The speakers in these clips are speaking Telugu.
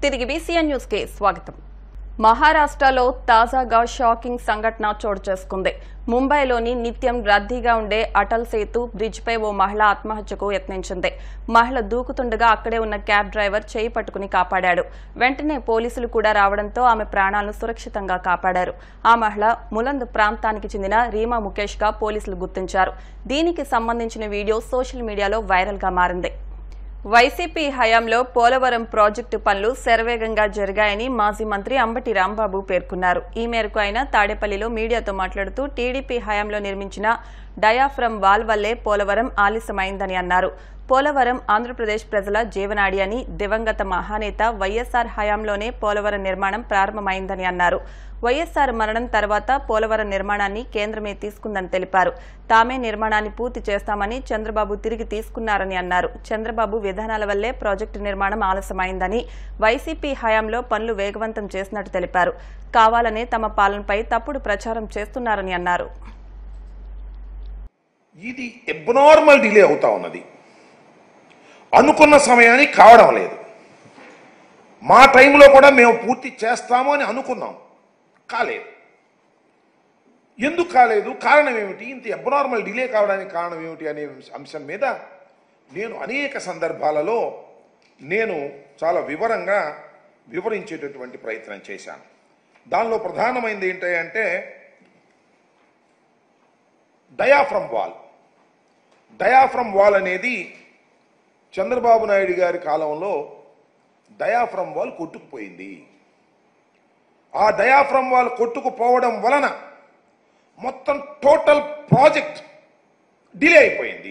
తిరిగి బీసీఎన్ న్యూస్ కి స్వాగతం మహారాష్ట్రలో తాజాగా షాకింగ్ సంఘటన చోటు చేసుకుంది ముంబైలోని నిత్యం రద్దీగా ఉండే అటల్ సేతు బ్రిడ్జ్ పై ఓ మహిళ ఆత్మహత్యకు యత్నించింది మహిళ దూకుతుండగా అక్కడే ఉన్న క్యాబ్ డ్రైవర్ చేయి పట్టుకుని కాపాడాడు వెంటనే పోలీసులు కూడా రావడంతో ఆమె ప్రాణాలను సురక్షితంగా కాపాడారు ఆ మహిళ ములంద్ ప్రాంతానికి చెందిన రీమా ముఖేష్ గా పోలీసులు గుర్తించారు దీనికి సంబంధించిన వీడియో సోషల్ మీడియాలో వైరల్ గా మారింది వైసీపీ హయాంలో పోలవరం ప్రాజెక్టు పనులు శరవేగంగా జరిగాయని మాజీ మంత్రి అంబటి రాంబాబు పేర్కొన్నారు ఈ మేరకు ఆయన తాడేపల్లిలో మీడియాతో మాట్లాడుతూ టీడీపీ హయాంలో నిర్మించిన డయాఫ్రమ్ వాల్ వల్లే పోలవరం ఆలస్యమైందని అన్నారు పోలవరం ఆంధ్రప్రదేశ్ ప్రజల జీవనాడి అని దివంగత మహానేత వైఎస్ఆర్ హయాంలోనే పోలవరం నిర్మాణం ప్రారంభమైందని అన్నారు వైఎస్ఆర్ మరణం తర్వాత పోలవరం నిర్మాణాన్ని కేంద్రమే తీసుకుందని తెలిపారు తామే నిర్మాణాన్ని పూర్తి చేస్తామని చంద్రబాబు తిరిగి తీసుకున్నారని అన్నారు చంద్రబాబు విధానాల వల్లే ప్రాజెక్టు నిర్మాణం ఆలస్యమైందని వైసీపీ హయాంలో పనులు వేగవంతం చేసినట్టు తెలిపారు కావాలనే తమ పాలనపై తప్పుడు ప్రచారం చేస్తున్నారని అన్నారు ఇది ఎబ్నార్మల్ డిలే అవుతా ఉన్నది అనుకున్న సమయానికి కావడం లేదు మా టైంలో కూడా మేము పూర్తి చేస్తాము అని అనుకున్నాం కాలేదు ఎందుకు కాలేదు కారణం ఏమిటి ఇంత ఎబ్నార్మల్ డిలే కావడానికి కారణం ఏమిటి అనే అంశం మీద నేను అనేక సందర్భాలలో నేను చాలా వివరంగా వివరించేటటువంటి ప్రయత్నం చేశాను దానిలో ప్రధానమైనది ఏంటంటే డయాఫ్రమ్ వాల్ డయాఫ్రమ్ వాల్ అనేది చంద్రబాబు నాయుడు గారి కాలంలో డయాఫ్రమ్ వాల్ కొట్టుకుపోయింది ఆ డయాఫ్రమ్ వాల్ కొట్టుకుపోవడం వలన మొత్తం టోటల్ ప్రాజెక్ట్ డిలే అయిపోయింది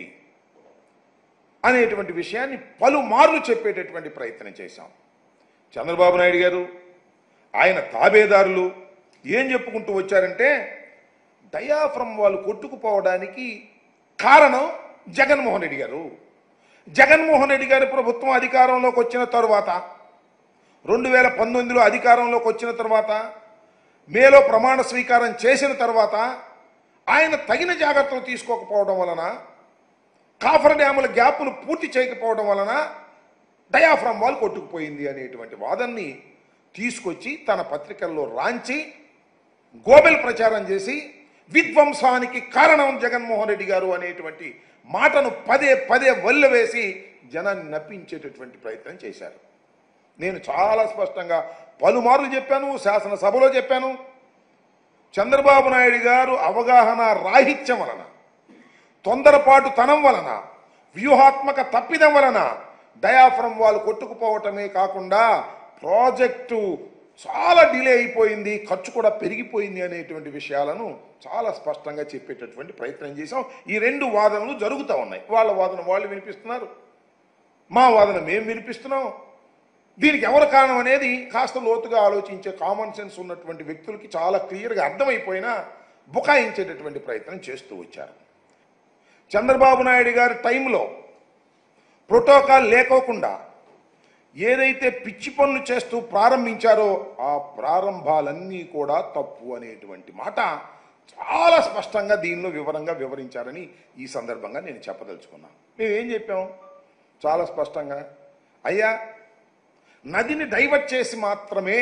అనేటువంటి విషయాన్ని పలుమార్లు చెప్పేటటువంటి ప్రయత్నం చేశాం చంద్రబాబు నాయుడు గారు ఆయన తాబేదారులు ఏం చెప్పుకుంటూ వచ్చారంటే డయాఫ్రమ్ వాళ్ళు కొట్టుకుపోవడానికి కారణం జగన్మోహన్ రెడ్డి గారు జగన్మోహన్ రెడ్డి గారి ప్రభుత్వం అధికారంలోకి వచ్చిన తరువాత రెండు వేల పంతొమ్మిదిలో అధికారంలోకి వచ్చిన తర్వాత మేలో ప్రమాణ స్వీకారం చేసిన తర్వాత ఆయన తగిన జాగ్రత్తలు తీసుకోకపోవడం వలన కాఫర్ డ్యాముల గ్యాపులు పూర్తి చేయకపోవడం వలన డయాఫ్రమ్ వాల్ కొట్టుకుపోయింది అనేటువంటి వాదన్ని తీసుకొచ్చి తన పత్రికల్లో రాంచి గోబెల్ ప్రచారం చేసి విధ్వంసానికి కారణం జగన్మోహన్ రెడ్డి గారు అనేటువంటి మాటను పదే పదే వల్ల వేసి జనాన్ని నప్పించేటటువంటి ప్రయత్నం చేశారు నేను చాలా స్పష్టంగా పలుమార్లు చెప్పాను శాసనసభలో చెప్పాను చంద్రబాబు నాయుడు గారు అవగాహన రాహిత్యం వలన తొందరపాటు తనం వలన వ్యూహాత్మక తప్పిదం వలన డయాఫ్రమ్ వాళ్ళు కొట్టుకుపోవటమే కాకుండా ప్రాజెక్టు చాలా డిలే అయిపోయింది ఖర్చు కూడా పెరిగిపోయింది అనేటువంటి విషయాలను చాలా స్పష్టంగా చెప్పేటటువంటి ప్రయత్నం చేశాం ఈ రెండు వాదనలు జరుగుతూ ఉన్నాయి వాళ్ళ వాదన వాళ్ళు వినిపిస్తున్నారు మా వాదన మేము వినిపిస్తున్నాం దీనికి ఎవరు కారణం అనేది కాస్త లోతుగా ఆలోచించే కామన్ సెన్స్ ఉన్నటువంటి వ్యక్తులకి చాలా క్లియర్గా అర్థమైపోయినా బుకాయించేటటువంటి ప్రయత్నం చేస్తూ వచ్చారు చంద్రబాబు నాయుడు గారి టైంలో ప్రోటోకాల్ లేకోకుండా ఏదైతే పిచ్చి పనులు చేస్తూ ప్రారంభించారో ఆ ప్రారంభాలన్నీ కూడా తప్పు అనేటువంటి మాట చాలా స్పష్టంగా దీనిలో వివరంగా వివరించారని ఈ సందర్భంగా నేను చెప్పదలుచుకున్నాను మేము ఏం చెప్పాం చాలా స్పష్టంగా అయ్యా నదిని డైవర్ట్ చేసి మాత్రమే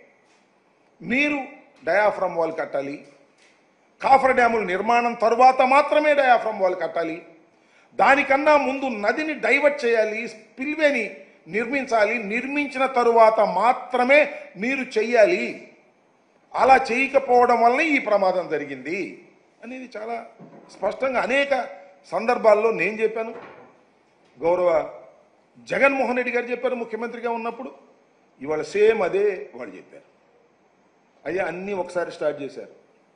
మీరు డయాఫ్రమ్ వాల్ కట్టాలి కాఫర్ డ్యాముల నిర్మాణం తరువాత మాత్రమే డయాఫ్రమ్ వాల్ కట్టాలి దానికన్నా ముందు నదిని డైవర్ట్ చేయాలి స్పిల్వేని నిర్మించాలి నిర్మించిన తరువాత మాత్రమే మీరు చెయ్యాలి అలా చేయకపోవడం వలన ఈ ప్రమాదం జరిగింది అనేది చాలా స్పష్టంగా అనేక సందర్భాల్లో నేను చెప్పాను గౌరవ జగన్మోహన్ రెడ్డి గారు చెప్పారు ముఖ్యమంత్రిగా ఉన్నప్పుడు ఇవాళ సేమ్ అదే వాళ్ళు చెప్పారు అయ్యా అన్నీ ఒకసారి స్టార్ట్ చేశారు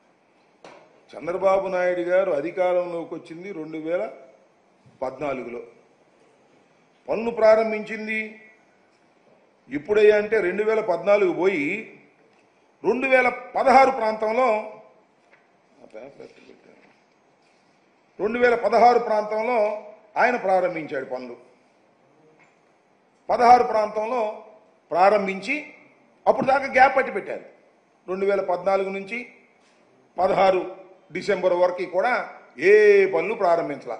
చంద్రబాబు నాయుడు గారు అధికారంలోకి వచ్చింది రెండు వేల పద్నాలుగులో పనులు ప్రారంభించింది ఇప్పుడయ్యా అంటే రెండు వేల పద్నాలుగు పోయి రెండు వేల పదహారు ప్రాంతంలో రెండు వేల పదహారు ప్రాంతంలో ఆయన ప్రారంభించాడు పనులు పదహారు ప్రాంతంలో ప్రారంభించి అప్పుడు దాకా గ్యాప్ పట్టి పెట్టారు రెండు వేల పద్నాలుగు నుంచి పదహారు డిసెంబర్ వరకు కూడా ఏ పనులు ప్రారంభించాల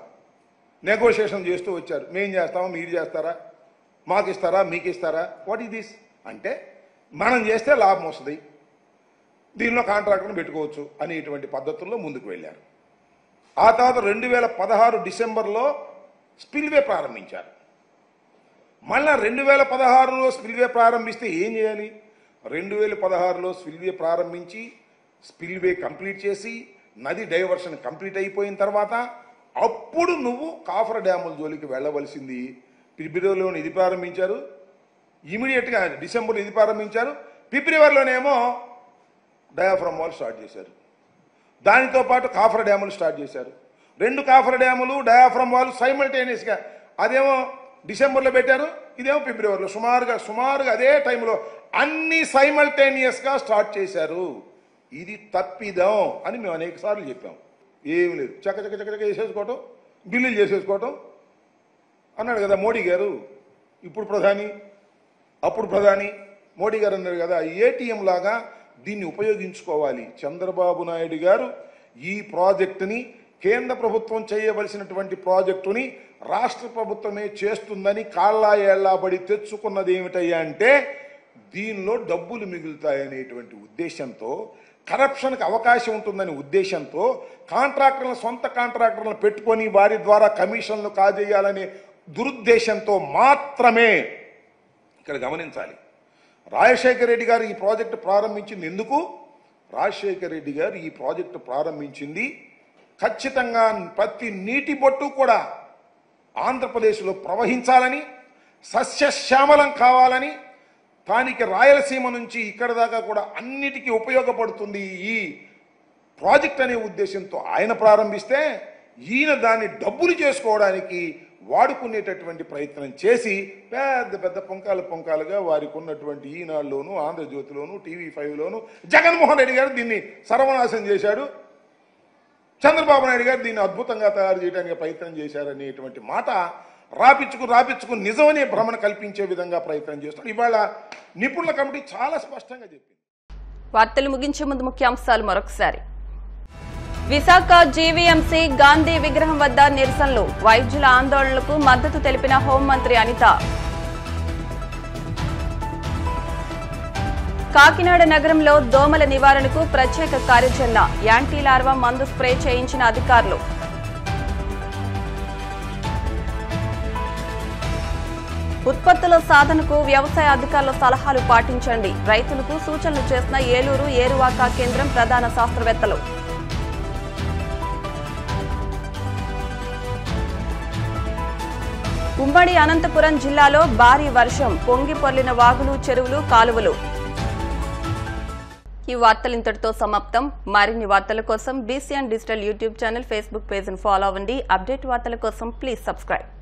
నెగోషియేషన్ చేస్తూ వచ్చారు మేం చేస్తామా మీరు చేస్తారా మాకు ఇస్తారా మీకు ఇస్తారా వాట్ ఈస్ దిస్ అంటే మనం చేస్తే లాభం వస్తుంది దీనిలో కాంట్రాక్టర్ని పెట్టుకోవచ్చు అనేటువంటి పద్ధతుల్లో ముందుకు వెళ్ళారు ఆ తర్వాత రెండు వేల పదహారు డిసెంబర్లో స్పిల్వే ప్రారంభించారు మళ్ళా రెండు వేల పదహారులో స్పిల్వే ప్రారంభిస్తే ఏం చేయాలి రెండు వేల పదహారులో స్పిల్వే ప్రారంభించి స్పిల్వే కంప్లీట్ చేసి నది డైవర్షన్ కంప్లీట్ అయిపోయిన తర్వాత అప్పుడు నువ్వు కాఫర్ డ్యాముల జోలికి వెళ్ళవలసింది ఫిబ్రవరిలోనే ఇది ప్రారంభించారు ఇమీడియట్గా డిసెంబర్ ఇది ప్రారంభించారు ఫిబ్రవరిలోనేమో డయాఫ్రమ్ వాల్ స్టార్ట్ చేశారు దానితో పాటు కాఫర్ డ్యాములు స్టార్ట్ చేశారు రెండు కాఫర్ డ్యాములు డయాఫ్రమ్ వాళ్ళు సైమల్టేనియస్గా అదేమో డిసెంబర్లో పెట్టారు ఇదేమో ఫిబ్రవరిలో సుమారుగా సుమారుగా అదే టైంలో అన్ని సైమల్టేనియస్గా స్టార్ట్ చేశారు ఇది తప్పిదం అని మేము అనేక సార్లు చెప్పాం ఏమి లేదు చక్క చక్క చక్క చక్క చేసేసుకోవటం బిల్లులు చేసేసుకోవటం అన్నాడు కదా మోడీ గారు ఇప్పుడు ప్రధాని అప్పుడు ప్రధాని మోడీ గారు అన్నారు కదా ఏటీఎం లాగా దీన్ని ఉపయోగించుకోవాలి చంద్రబాబు నాయుడు గారు ఈ ప్రాజెక్టుని కేంద్ర ప్రభుత్వం చేయవలసినటువంటి ప్రాజెక్టుని రాష్ట్ర ప్రభుత్వమే చేస్తుందని కాళ్ళా ఏళ్లాబడి తెచ్చుకున్నది ఏమిటయ్యా అంటే దీనిలో డబ్బులు మిగులుతాయనేటువంటి ఉద్దేశంతో కరప్షన్కి అవకాశం ఉంటుందనే ఉద్దేశంతో కాంట్రాక్టర్లను సొంత కాంట్రాక్టర్లను పెట్టుకొని వారి ద్వారా కమిషన్లు కాజేయాలనే దురుద్దేశంతో మాత్రమే ఇక్కడ గమనించాలి రాజశేఖర రెడ్డి గారు ఈ ప్రాజెక్టు ప్రారంభించింది ఎందుకు రాజశేఖర రెడ్డి గారు ఈ ప్రాజెక్టు ప్రారంభించింది ఖచ్చితంగా ప్రతి నీటి బొట్టు కూడా ఆంధ్రప్రదేశ్లో ప్రవహించాలని సస్యశ్యామలం కావాలని తానికి రాయలసీమ నుంచి ఇక్కడ దాకా కూడా అన్నిటికీ ఉపయోగపడుతుంది ఈ ప్రాజెక్ట్ అనే ఉద్దేశంతో ఆయన ప్రారంభిస్తే ఈయన దాన్ని డబ్బులు చేసుకోవడానికి వాడుకునేటటువంటి ప్రయత్నం చేసి పెద్ద పెద్ద పొంకాలు పొంకాలుగా వారికి ఉన్నటువంటి ఈనాడులోను ఆంధ్రజ్యోతిలోను టీవీ ఫైవ్లోను జగన్మోహన్ రెడ్డి గారు దీన్ని సర్వనాశనం చేశాడు చంద్రబాబు నాయుడు గారు దీన్ని అద్భుతంగా తయారు చేయడానికి ప్రయత్నం చేశారనేటువంటి మాట రాపించుకు రాపించుకు నిజమనే భ్రమణ కల్పించే విధంగా ప్రయత్నం చేస్తున్నాడు ఇవాళ నిపుణుల కమిటీ చాలా స్పష్టంగా చెప్పింది వార్తలు ముగించే ముందు ముఖ్యాంశాలు మరొకసారి విశాఖ జీవీఎంసీ గాంధీ విగ్రహం వద్ద నిరసనలు వైద్యుల ఆందోళనలకు మద్దతు తెలిపిన హోంమంత్రి అనిత కాకినాడ నగరంలో దోమల నివారణకు ప్రత్యేక కార్యాచరణ యాంటీ లార్వా మందు స్ప్రే చేయించిన అధికారులు ఉత్పత్తుల సాధనకు వ్యవసాయ అధికారుల సలహాలు పాటించండి రైతులకు సూచనలు చేసిన ఏలూరు ఏరువాక కేంద్రం ప్రధాన శాస్త్రవేత్తలు ఉమ్మడి అనంతపురం జిల్లాలో భారీ వర్షం పొంగి పొర్లిన వాగులు చెరువులు కాలువలు ఈ వార్తలు ఇంతటితో సమాప్తం మరిన్ని వార్తల కోసం BCN digital YouTube channel Facebook పేజ్ను ఫాలో అవ్వండి అప్డేట్ వార్తల కోసం ప్లీజ్ సబ్స్క్రైబ్